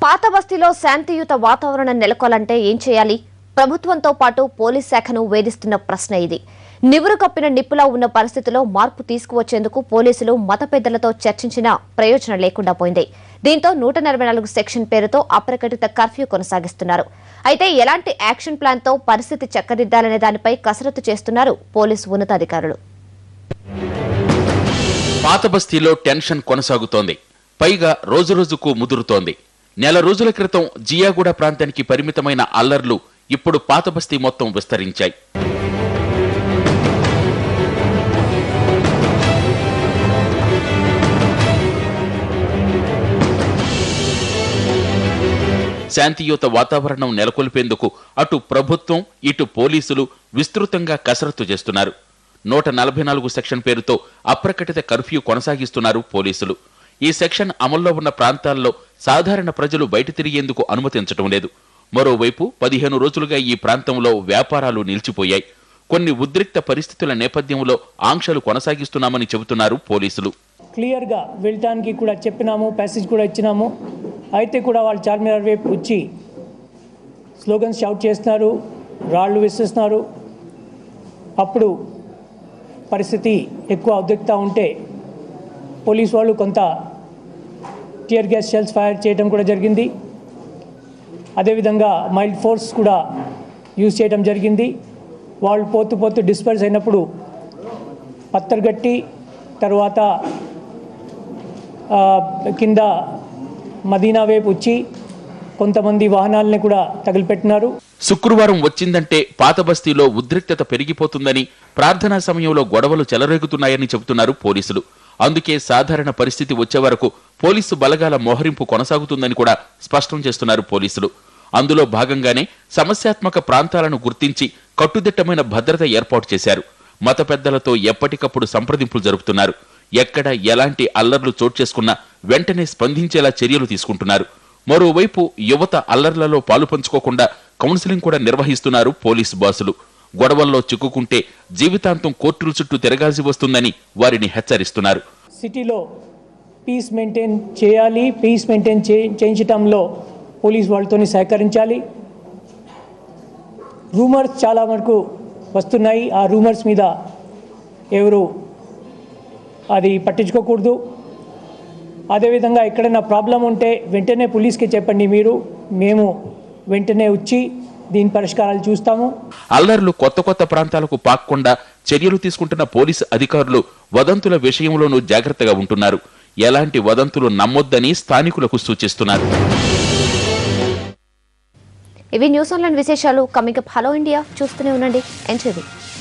పాత బస్తీలో శాంతియుత వాతావరణం నెలకొల్లంటే ఏం చేయాలి ప్రభుత్వంతో పాటు పోలీస్ శాఖను వేధిస్తున్న ప్రశ్న ఇది నివురు కప్పిన నిప్పులా ఉన్న పరిస్థితిలో మార్పు తీసుకువచ్చేందుకు పోలీసులు మత పెద్దలతో చర్చించినా ప్రయోజనం లేకుండా పోయింది దీంతో నూట నలభై నాలుగు సెక్షన్ పేరుతో అప్రకటిత కర్ఫ్యూ కొనసాగిస్తున్నారు అయితే ఎలాంటి యాక్షన్ ప్లాన్తో పరిస్థితి చక్కదిద్దాలనే దానిపై కసరత్తు చేస్తున్నారు పోలీసు ఉన్నతాధికారులు పాత బస్తీలో టెన్షన్ కొనసాగుతోంది పైగా రోజురోజుకు ముదురుతోంది నెల రోజుల క్రితం జియాగూడ ప్రాంతానికి పరిమితమైన అల్లర్లు ఇప్పుడు పాత బస్తీ మొత్తం విస్తరించాయి శాంతియుత వాతావరణం నెలకొల్పేందుకు అటు ప్రభుత్వం ఇటు పోలీసులు విస్తృతంగా కసరత్తు చేస్తున్నారు నూట నలభై నాలుగు సెక్షన్ పేరుతో అప్రకటిత కర్ఫ్యూ కొనసాగిస్తున్నారు పోలీసులు ఈ సెక్షన్ అమల్లో ఉన్న ప్రాంతాల్లో సాధారణ ప్రజలు బయట తిరిగేందుకు అనుమతించడం లేదు మరోవైపు పదిహేను రోజులుగా ఈ ప్రాంతంలో వ్యాపారాలు నిలిచిపోయాయి కొన్ని ఉద్రిక్త పరిస్థితుల నేపథ్యంలో ఆంక్షలు కొనసాగిస్తున్నామని చెబుతున్నారు పోలీసులు క్లియర్గా వెళ్ళటానికి కూడా చెప్పినాము ప్యాసేజ్ కూడా ఇచ్చినాము అయితే కూడా వాళ్ళు చార్మినార్ వైపు వచ్చి స్లోగన్స్ షౌట్ చేస్తున్నారు రాళ్ళు విసిస్తున్నారు అప్పుడు పరిస్థితి ఎక్కువ ఉద్రిక్త ఉంటే పోలీస్ వాళ్ళు కొంత టియర్ గ్యాస్ షెల్స్ ఫైర్ చేయడం కూడా జరిగింది అదేవిధంగా మైల్డ్ ఫోర్స్ కూడా యూజ్ చేయడం జరిగింది వాళ్ళు పోతూ పోతూ డిస్పర్స్ అయినప్పుడు పత్తర్గట్టి తర్వాత ఆ, కింద మదీనా వైపు వచ్చి కొంతమంది వాహనాలని కూడా తగిలిపెట్టినారు శుక్రవారం వచ్చిందంటే పాత బస్తీలో ఉద్రిక్తత పెరిగిపోతుందని ప్రార్థనా సమయంలో గొడవలు చెలరేగుతున్నాయని చెబుతున్నారు పోలీసులు అందుకే సాధారణ పరిస్థితి వచ్చే వరకు పోలీసు బలగాల మోహరింపు కొనసాగుతుందని కూడా స్పష్టం చేస్తున్నారు పోలీసులు అందులో భాగంగానే సమస్యాత్మక ప్రాంతాలను గుర్తించి కట్టుదిట్టమైన భద్రత ఏర్పాటు చేశారు మత పెద్దలతో ఎప్పటికప్పుడు సంప్రదింపులు జరుపుతున్నారు ఎక్కడ ఎలాంటి అల్లర్లు చోటు చేసుకున్నా వెంటనే స్పందించేలా చర్యలు తీసుకుంటున్నారు మరోవైపు యువత అల్లర్లలో పాలు పంచుకోకుండా కౌన్సిలింగ్ కూడా నిర్వహిస్తున్నారు పోలీసు బాసులు గొడవల్లో చిక్కుకుంటే జీవితాంతం కోర్టుల చుట్టూ తిరగాల్సి వస్తుందని వారిని హెచ్చరిస్తున్నారు సిటీలో పీస్ మెయింటైన్ చేయాలి పీస్ మెయింటైన్ చే చేయించటంలో పోలీస్ వాళ్ళతోని సహకరించాలి రూమర్స్ చాలా వరకు వస్తున్నాయి ఆ రూమర్స్ మీద ఎవరు అది పట్టించుకోకూడదు అదేవిధంగా ఎక్కడైనా ప్రాబ్లం ఉంటే వెంటనే పోలీస్కి చెప్పండి మీరు మేము వెంటనే వచ్చి దీని పరిష్కారాలు చూస్తాము అల్లర్లు కొత్త కొత్త ప్రాంతాలకు పాక్కుండా చర్యలు తీసుకుంటున్న పోలీసు అధికారులు వదంతుల విషయంలోనూ జాగ్రత్తగా ఉంటున్నారు ఎలాంటి వదంతులు నమ్మొద్దని స్థానికులకు సూచిస్తున్నారు ఇవి న్యూస్ ఆన్లైన్ విశేషాలు కమింగ్ అప్ హలో ఇండియా చూస్తూనే ఉండండి ఎంచేది